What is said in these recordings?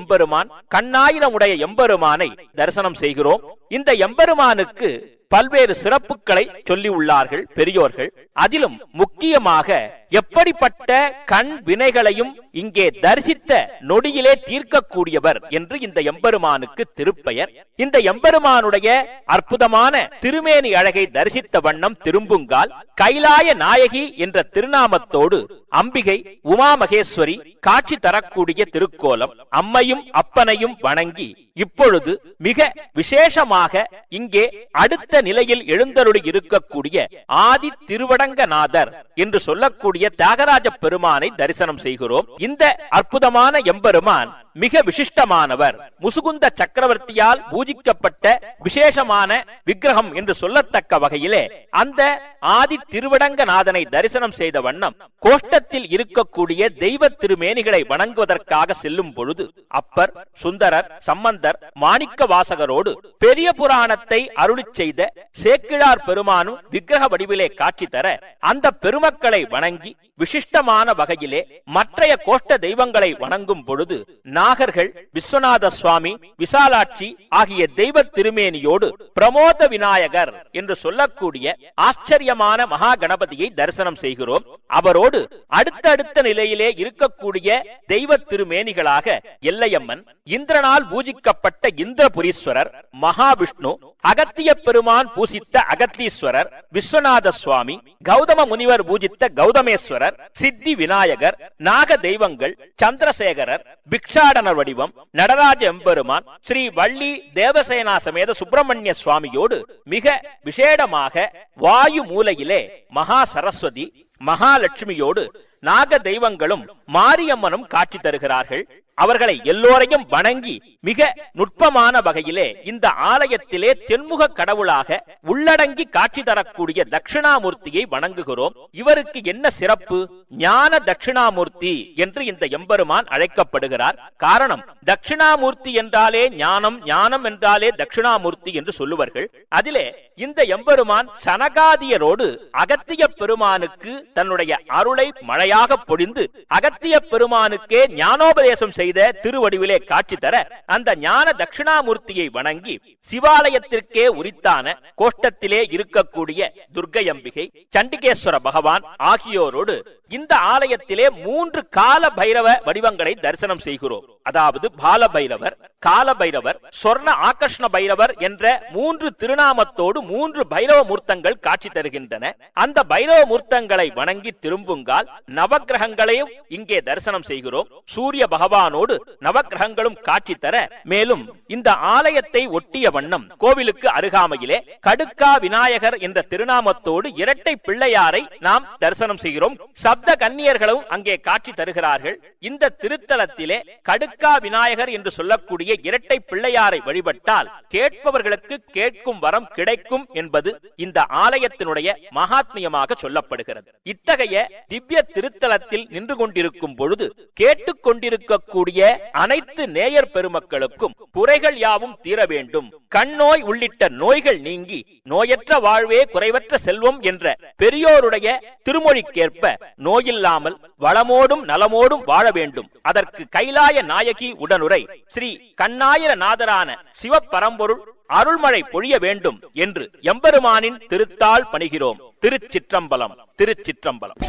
எம்பெருமான் கண்ணாயிரமுடைய எம்பெருமானை தரிசனம் செய்கிறோம் இந்த எம்பெருமானுக்கு பல்வேறு சிறப்புகளை சொல்லி உள்ளார்கள் பெரியோர்கள் அதிலும் முக்கியமாக எப்படிப்பட்ட கண் வினைகளையும் இங்கே தரிசித்த நொடியிலே தீர்க்கக்கூடியவர் என்று இந்த எம்பெருமானுக்கு திருப்பெயர் இந்த எம்பெருமானுடைய அற்புதமான திருமேனி அழகை தரிசித்த வண்ணம் திரும்புங்கால் கைலாய நாயகி என்ற திருநாமத்தோடு அம்பிகை உமா மகேஸ்வரி காட்சி தரக்கூடிய திருக்கோலம் அம்மையும் அப்பனையும் வணங்கி இப்பொழுது மிக விசேஷமாக இங்கே அடுத்த நிலையில் எழுந்தருளி இருக்கக்கூடிய ஆதி திருவடங்கநாதர் என்று சொல்லக்கூடிய தியாகராஜ பெருமானை தரிசனம் செய்கிறோம் இந்த அற்புதமான எம்பெருமான் மிக விசிஷ்டமானவர் முசுகுந்த சக்கரவர்த்தியால் பூஜிக்கப்பட்ட விசேஷமான விக்கிரகம் என்று சொல்லத்தக்க வகையிலே அந்த ஆதி திருவிடங்கநாதனை தரிசனம் செய்த வண்ணம் கோஷ்டத்தில் இருக்கக்கூடிய தெய்வ திருமேனிகளை வணங்குவதற்காக செல்லும் பொழுது அப்பர் சுந்தரர் சம்பந்தர் மாணிக்க வாசகரோடு பெரிய புராணத்தை அருளிச் செய்த சேக்கிழார் பெருமானும் விக்கிரக வடிவிலே காட்சி தர அந்த பெருமக்களை வணங்கி விசிஷ்டமான வகையிலே மற்றைய கோஷ்ட தெய்வங்களை வணங்கும் பொழுது நாகர்கள் விஸ்வநாத சுவாமி விசாலாட்சி ஆகிய தெய்வ திருமேனியோடு பிரமோத விநாயகர் என்று சொல்லக்கூடிய ஆச்சரியமான மகா கணபதியை தரிசனம் செய்கிறோம் அவரோடு அடுத்தடுத்த நிலையிலே இருக்கக்கூடிய தெய்வ திருமேனிகளாக எல்லையம்மன் இந்திரனால் பூஜிக்கப்பட்ட இந்திரபுரீஸ்வரர் மகாவிஷ்ணு அகத்திய பெருமான் பூசித்த அகத்தீஸ்வரர் விஸ்வநாத சுவாமி கௌதம முனிவர் பூஜித்த கௌதமேஸ்வரர் சித்தி விநாயகர் நாக தெய்வங்கள் சந்திரசேகரர் பிக்ஷாடனர் வடிவம் நடராஜ எம்பெருமான் ஸ்ரீ வள்ளி தேவசேனா சமேத சுப்பிரமணிய சுவாமியோடு மிக விசேடமாக வாயு மூலையிலே மகா சரஸ்வதி மகாலட்சுமியோடு நாக தெய்வங்களும் மாரியம்மனும் காட்சி தருகிறார்கள் அவர்களை எல்லோரையும் வணங்கி மிக நுட்பமான வகையிலே இந்த ஆலயத்திலே தென்முக கடவுளாக உள்ளடங்கி காட்சி தரக்கூடிய தட்சிணாமூர்த்தியை வணங்குகிறோம் இவருக்கு என்ன சிறப்பு ஞான தட்சிணாமூர்த்தி என்று இந்த எம்பெருமான் அழைக்கப்படுகிறார் காரணம் தட்சிணாமூர்த்தி என்றாலே ஞானம் ஞானம் என்றாலே தட்சிணாமூர்த்தி என்று சொல்லுவார்கள் அதிலே இந்த எம்பெருமான் சனகாதியரோடு அகத்திய பெருமானுக்கு தன்னுடைய அருளை மழையாக பொழிந்து அகத்திய பெருமானுக்கே ஞானோபதேசம் செய்த திருவடிவிலே காட்சி தர அந்த ஞான தட்சிணாமூர்த்தியை வணங்கி சிவாலயத்திற்கே உரித்தான கோஷ்டத்திலே இருக்கக்கூடிய துர்க்கையம்பிகை சண்டிகேஸ்வர பகவான் ஆகியோரோடு இந்த ஆலயத்திலே மூன்று கால பைரவ வடிவங்களை தரிசனம் செய்கிறோம் அதாவது பால பைரவர் கால பைரவர் சொர்ண ஆகர்ஷ்ண பைரவர் என்ற மூன்று திருநாமத்தோடு மூன்று பைரவ மூர்த்தங்கள் காட்சி தருகின்றன அந்த பைரவ மூர்த்தங்களை வணங்கி திரும்புங்கால் நவக்கிரகங்களையும் இங்கே தரிசனம் செய்கிறோம் சூரிய பகவானோடு நவக்கிரகங்களும் காட்சி தர மேலும் இந்த ஆலயத்தை ஒட்டிய வண்ணம் கோவிலுக்கு அருகாமையிலே கடுக்கா விநாயகர் என்ற திருநாமத்தோடு இரட்டை பிள்ளையாரை நாம் தரிசனம் செய்கிறோம் சப்த கன்னியர்களும் அங்கே காட்சி தருகிறார்கள் இந்த திருத்தலத்திலே கடுக்கா விநாயகர் என்று சொல்லக்கூடிய இரட்டை பிள்ளையாரை வழிபட்டால் கேட்பவர்களுக்கு கேட்கும் வரம் கிடைக்கும் என்பது இந்த ஆலயத்தினுடைய மகாத்மியமாக சொல்லப்படுகிறது இத்தகைய திவ்ய திருத்தலத்தில் நின்று கொண்டிருக்கும் பொழுது கேட்டுக் கொண்டிருக்கக்கூடிய அனைத்து நேயர் பெருமக்களுக்கும் குறைகள் யாவும் தீர வேண்டும் கண்ணோய் உள்ளிட்ட நோய்கள் நீங்கி நோயற்ற வாழ்வே குறைவற்ற செல்வம் என்ற பெரியோருடைய திருமொழிக்கேற்ப நோயில்லாமல் வளமோடும் நலமோடும் வாழ வேண்டும் அதற்கு கைலாய நாயகி உடனுரை ஸ்ரீ கண்ணாயிர நாதரான சிவபரம்பொருள் அருள்மழை பொழிய வேண்டும் என்று எம்பெருமானின் திருத்தாள் பணிகிறோம் திருச்சிற்றம்பலம் திருச்சிற்றம்பலம்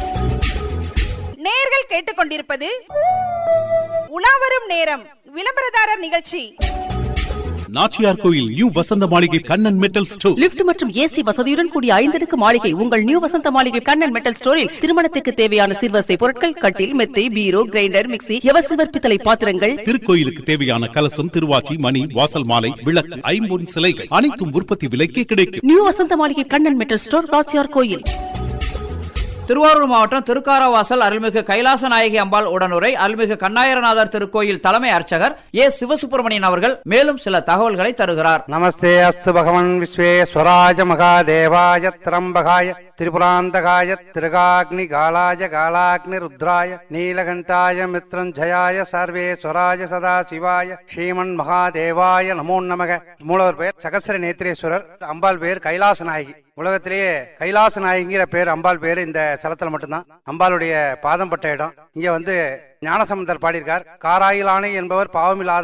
நேர்கள் கேட்டுக்கொண்டிருப்பது உலாவரும் நேரம் விளம்பரதாரர் நிகழ்ச்சி நாச்சியார் கோயில் new Vasantha Maligai Kannan metal store lift மற்றும் ஏசி வசதியுடன் கூடிய ஐந்தடுக்கு மாளிகை உங்கள் நியூ வசந்த மாளிகை கண்ணன் மெட்டல் ஸ்டோரில் திருமணத்துக்கு தேவையான சிறுவசை பொருட்கள் கட்டில் மெத்தை பீரோ கிரைண்டர் மிக்ஸி எவசில்வர் பித்தளை பாத்திரங்கள் திருக்கோயிலுக்கு தேவையான கலசம் திருவாச்சி மணி வாசல் மாலை விளக்கு ஐம்பொன் சிலைகள் அனைத்தும் உற்பத்தி விலைக்கே கிடைக்கும் new Vasantha Maligai Kannan metal store ராச்சியார் கோயில் திருவாரூர் மாவட்டம் திருக்காரவாசல் அருள்மிகு கைலாச நாயகி அம்பாள் உடனுரை அருள்மிகு கண்ணாயிரநாதர் திருக்கோயில் தலைமை அர்ச்சகர் ஏ சிவசுப்பிரமணியன் அவர்கள் மேலும் சில தகவல்களை தருகிறார் नमस्ते अस्तु भगवन् विश्वेश्वराय महादेवाय त्र्यम्बकाय त्रिपुरान्तकाय त्रिगाग्निगालाय गालाग्निरुद्राय नीलकण्ठाय मित्रञ्जयाय सर्वेश्वराय सदाशिवाय ஸ்ரீமன்மகாதேவாய நமோ நமக மூலவர் பெயர் சகசர நேத்திரேஸ்வரர் அம்பாள் பேர் கைலாச நாயகி உலகத்திலேயே கைலாச நாயகிங்கிற பேர் அம்பாள் பேர் இந்த ஸ்தலத்துல மட்டும்தான் அம்பாளுடைய பாதம் பட்ட இடம் இங்க வந்து ஞானசம்பந்தர் பாடியிருக்கார் காராயிலானை என்பவர் பாவமில்லாத